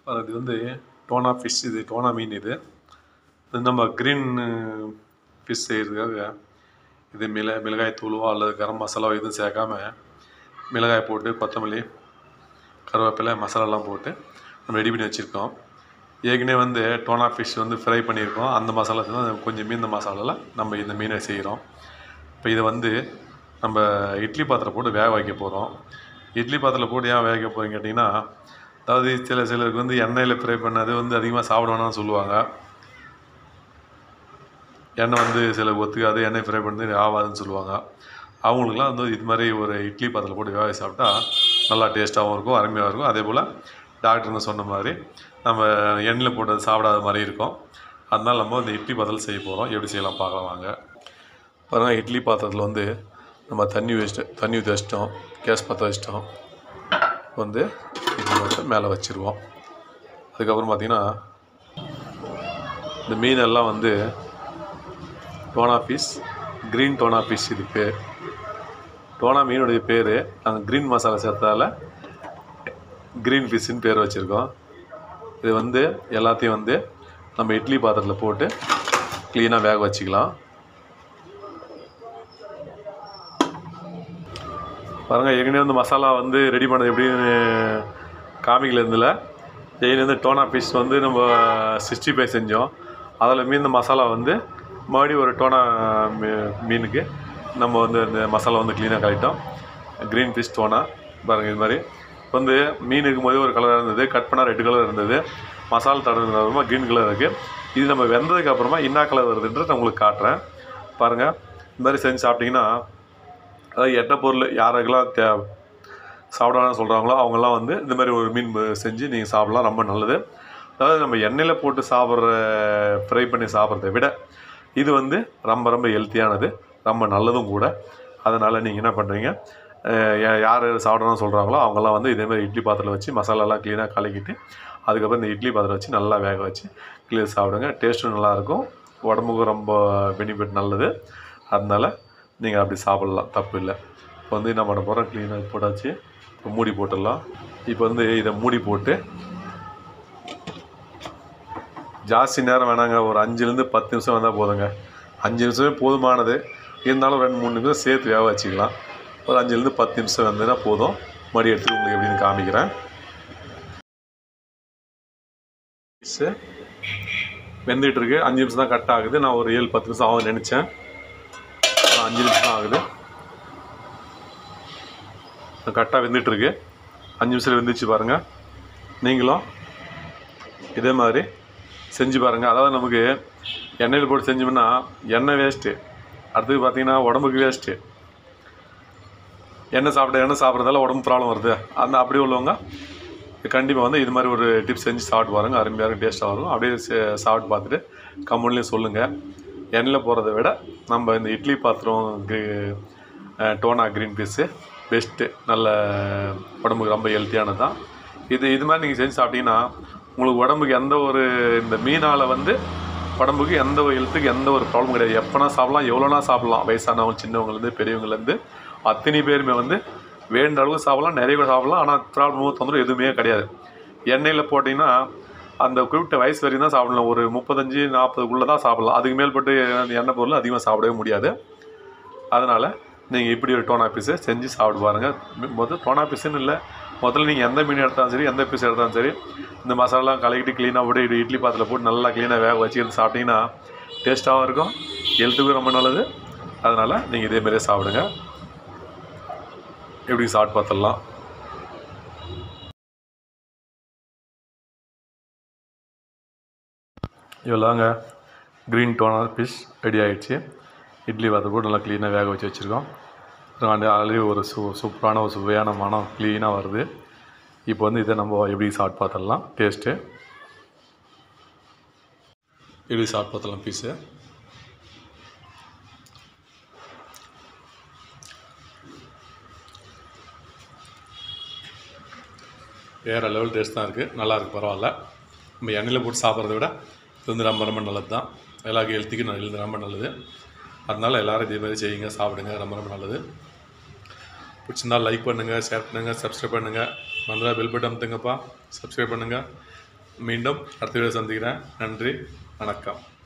அது வந்து tuna fish இது டோனா மீன் இது இது நம்ம க்ரீன் ஃபிஷ் செய்கிறதுக்காக இது மிள மிளகாய் தூளோ அல்லது கரம் மசாலாவோ எதுவும் சேர்க்காம மிளகாய் போட்டு கொத்தமல்லி கருவேப்பிலை மசாலாலாம் போட்டு நம்ம ரெடி பண்ணி வச்சுருக்கோம் ஏற்கனவே வந்து டோனா ஃபிஷ் வந்து ஃப்ரை பண்ணியிருக்கோம் அந்த மசாலா தான் கொஞ்சம் மீந்த மசாலாவில் நம்ம இந்த மீனை செய்கிறோம் இப்போ இதை வந்து நம்ம இட்லி பாத்திரம் போட்டு வேக வைக்க போகிறோம் இட்லி பாத்திரத்தில் போட்டு ஏன் வேக வைக்க போகிறீங்க கேட்டிங்கன்னா அதாவது சில சிலருக்கு வந்து எண்ணெயில் ஃப்ரை பண்ணது வந்து அதிகமாக சாப்பிட வேணாம்னு சொல்லுவாங்க எண்ணெய் வந்து சில ஒத்துக்காது எண்ணெய் ஃப்ரை பண்ணது ஆகாதுன்னு சொல்லுவாங்க அவங்களுக்குலாம் வந்து இது மாதிரி ஒரு இட்லி பாத்திரத்தில் போட்டு வேக வச்சு சாப்பிட்டா நல்லா டேஸ்ட்டாகவும் இருக்கும் அருமையாக இருக்கும் அதே போல் டாக்டருங்க சொன்ன மாதிரி நம்ம எண்ணெயில் போட்டது சாப்பிடாத மாதிரி இருக்கும் அதனால நம்ம இந்த இட்லி பாத்திரத்தில் செய்ய போகிறோம் எப்படி செய்யலாம் பார்க்கலாம் வாங்க பாருங்கள் இட்லி பாத்திரத்தில் வந்து நம்ம தண்ணி வச்சுட்டு தண்ணி ஊற்றி வச்சிட்டோம் கேஸ் பற்ற வச்சிட்டோம் வந்து இட்லி பாத்திரம் மேலே வச்சுருவோம் அதுக்கப்புறம் பார்த்திங்கன்னா இந்த மீன் எல்லாம் வந்து tuna piece green tuna piece இது பேர் டோனா மீனுடைய பேர் நாங்கள் க்ரீன் மசாலா சேர்த்ததால க்ரீன் ஃபிஷ்ஷுன்னு பேர் வச்சுருக்கோம் இது வந்து எல்லாத்தையும் வந்து நம்ம இட்லி பாத்திரத்தில் போட்டு க்ளீனாக வேக வச்சுக்கலாம் பாருங்கள் ஏற்கனவே வந்து மசாலா வந்து ரெடி பண்ணது எப்படின்னு காமிக்கல இருந்தில் ஏற்கனவே வந்து டோனா ஃபிஷ் வந்து நம்ம சிக்ஸ்டி ஃபைவ் செஞ்சோம் அதில் மீந்த மசாலா வந்து மறுபடியும் ஒரு டோனா மீ- மீனுக்கு நம்ம வந்து இந்த மசாலா வந்து க்ளீனாக கழிட்டோம் க்ரீன் ஃபிஷ் டோனா பாருங்கள் இது மாதிரி வந்து மீன் இருக்கும்போது ஒரு கலராக இருந்தது கட் பண்ணால் ரெட் கலர் இருந்தது மசாலா தடவினது அப்புறமா க்ரீன் கலர் இருக்குது இது நம்ம வெந்ததுக்கு அப்புறமா என்ன கலர் வருதுன்றது நான் உங்களுக்கு காட்டுறேன் பாருங்கள் இந்த மாதிரி செஞ்சு சாப்பிட்டிங்கன்னா அதாவது எட்ட பொருள் யாருக்கெல்லாம் தே சாப்பிடணும்னு சொல்கிறாங்களோ அவங்கெல்லாம் வந்து இந்த மாதிரி ஒரு மீன் ப- செஞ்சு நீங்கள் சாப்பிடலாம் ரொம்ப நல்லது அதாவது நம்ம எண்ணெயில் போட்டு சாப்பிட்ற ஃப்ரை பண்ணி சாப்பிட்றத விட இது வந்து ரொம்ப ரொம்ப ஹெல்த்தியானது ரொம்ப நல்லதும் கூட அதனால் நீங்கள் என்ன பண்ணுறீங்க யார் சாப்பிடணும்னு சொல்கிறாங்களோ அவங்கெல்லாம் வந்து இதே மாதிரி இட்லி பாத்திரம் வச்சு மசாலாலாம் க்ளீனாக கலக்கிட்டு அதுக்கப்புறம் இந்த இட்லி பாத்திரம் வச்சு நல்லா வேக வச்சு க்ளீன் சாப்பிடுங்க டேஸ்ட்டும் நல்லாயிருக்கும் உடம்புக்கும் ரொம்ப பெனிஃபிட் நல்லது அதனால் நீங்கள் அப்படி சாப்பிட்லாம் தப்பு இல்லை இப்போ வந்து என்ன பண்ண போகிறோம் க்ளீனாக போட்டாச்சு இப்போ மூடி போட்டுடலாம் இப்போ வந்து இதை மூடி போட்டு ஜாஸ்தி நேரம் வேணாங்க ஒரு அஞ்சுலேருந்து பத்து நிமிஷம் வந்தால் போதுங்க அஞ்சு நிமிஷமே போதுமானது இருந்தாலும் ரெண்டு மூணு நிமிஷம் சேர்த்து வேக வச்சுக்கலாம் ஒரு அஞ்சுலேருந்து பத்து நிமிஷம் வந்ததுன்னா போதும் மறுபடியும் எடுத்து உங்களுக்கு எப்படின்னு காமிக்கிறேன் ஃபிஷ்ஷு வெந்துட்டு இருக்கு அஞ்சு நிமிஷம் தான் கட் ஆகுது நான் ஒரு ஏழு பத்து நிமிஷம் ஆகும்னு நினச்சேன் ஆனா அஞ்சு நிமிஷம் தான் ஆகுது கரெக்டாக வெந்துட்டு இருக்கு அஞ்சு நிமிஷத்தில் வெந்துச்சு பாருங்கள் நீங்களும் இதே மாதிரி செஞ்சு பாருங்கள் அதாவது நமக்கு எண்ணெயில் போட்டு செஞ்சோம்னா எண்ணெய் வேஸ்ட்டு அடுத்தது பார்த்தீங்கன்னா உடம்புக்கு வேஸ்ட்டு எண்ணெய் சாப்பிட எண்ணெய் சாப்பிட்றதால உடம்பு ப்ராப்ளம் வருது அந்த அப்படி உள்ளவங்க கண்டிப்பாக வந்து இது மாதிரி ஒரு டிப்ஸ் செஞ்சு சாப்பிட்டு பாருங்கள் அருமையாக இருக்கும் டேஸ்ட்டாக வரும் அப்படியே சே- சாப்பிட்டு பார்த்துட்டு கமெண்ட்லேயும் சொல்லுங்கள் எண்ணெயில் போகிறத விட நம்ம இந்த இட்லி பாத்திரம் கு- அஹ், டோனா க்ரீன் பீஸு பெஸ்ட்டு நல்ல உடம்புக்கு ரொம்ப ஹெல்த்தியானது தான் இது இது மாதிரி நீங்கள் செஞ்சு சாப்பிட்டீங்கன்னா உங்களுக்கு உடம்புக்கு எந்த ஒரு இந்த மீனால் வந்து உடம்புக்கு எந்த ஒரு ஹெல்த்துக்கு எந்த ஒரு ப்ராப்ளம் கிடையாது எப்போனா சாப்பிடலாம் எவ்வளோனா சாப்பிடலாம் வயசானவங்க சின்னவங்கலேருந்து பெரியவங்கலேருந்து அத்தனை பேருமே வந்து வேண்ட அளவுக்கு சாப்பிடலாம் நிறைய பேர் சாப்பிடலாம் ஆனால் ப்ராப்ளமோ தொந்தரவு எதுவுமே கிடையாது எண்ணெயில் போட்டிங்கன்னா அந்த குறிப்பிட்ட வயசு வரைக்கும் தான் சாப்பிடலாம் ஒரு முப்பத்தஞ்சு நாற்பதுக்குள்ளே தான் சாப்பிடலாம் அதுக்கு மேல்பட்டு அந்த எண்ணெய் பொருள் அதிகமாக சாப்பிடவே முடியாது அதனால் நீங்கள் இப்படி ஒரு டோனா பீஸை செஞ்சு சாப்பிட்டு பாருங்கள் முதல் டோனா பீஸுன்னு இல்லை முதல்ல நீங்கள் எந்த மீன் எடுத்தாலும் சரி எந்த பீஸ் எடுத்தாலும் சரி இந்த மசாலாலாம் கலக்கிட்டு க்ளீனாக போட்டு இடி- இட்லி பாத்திரத்தில் போட்டு நல்லா க்ளீனாக வேக வச்சு எடுத்து சாப்பிட்டீங்கன்னா டேஸ்ட்டாகவும் இருக்கும் ஹெல்த்துக்கும் ரொம்ப நல்லது அதனால் நீங்கள் இதே மாதிரியே சாப்பிடுங்க எப்படி சாப்பிட்டு பார்த்துடலாம் இவ்வளோங்க க்ரீன் டோனர் ஃபிஷ் ரெடி ஆகிடுச்சு இட்லி பாத்திரம் போட்டு நல்லா க்ளீனாக வேக வச்சு வச்சுருக்கோம் ஆல்ரெடி ஒரு சூ சூப்பரான ஒரு சுவையான மனம் க்ளீனாக வருது இப்போ வந்து இதை நம்ம எப்படி சாப்பிட்டு பார்த்துடலாம் டேஸ்ட்டு எப்படி சாப்பிட்டு பார்த்துடலாம் பீஸு வேறு லெவல் டேஸ்ட் தான் இருக்குது நல்லா இருக்கு பரவாயில்ல நம்ம எண்ணெயில் போட்டு சாப்பிட்றத விட இது வந்து ரொம்ப ரொம்ப நல்லது தான் எல்லாருக்கும் ஹெல்த்துக்கு நல்லது ரொம்ப நல்லது அதனால் எல்லோரும் இதே மாதிரி செய்யுங்க சாப்பிடுங்க ரொம்ப ரொம்ப நல்லது பிடிச்சிருந்தா லைக் பண்ணுங்கள் ஷேர் பண்ணுங்கள் சப்ஸ்கிரைப் பண்ணுங்கள் வந்தால் பெல் பட்டன் அமுத்துங்கப்பா சப்ஸ்கிரைப் பண்ணுங்கள் மீண்டும் அடுத்த வீடியோ சந்திக்கிறேன் நன்றி வணக்கம்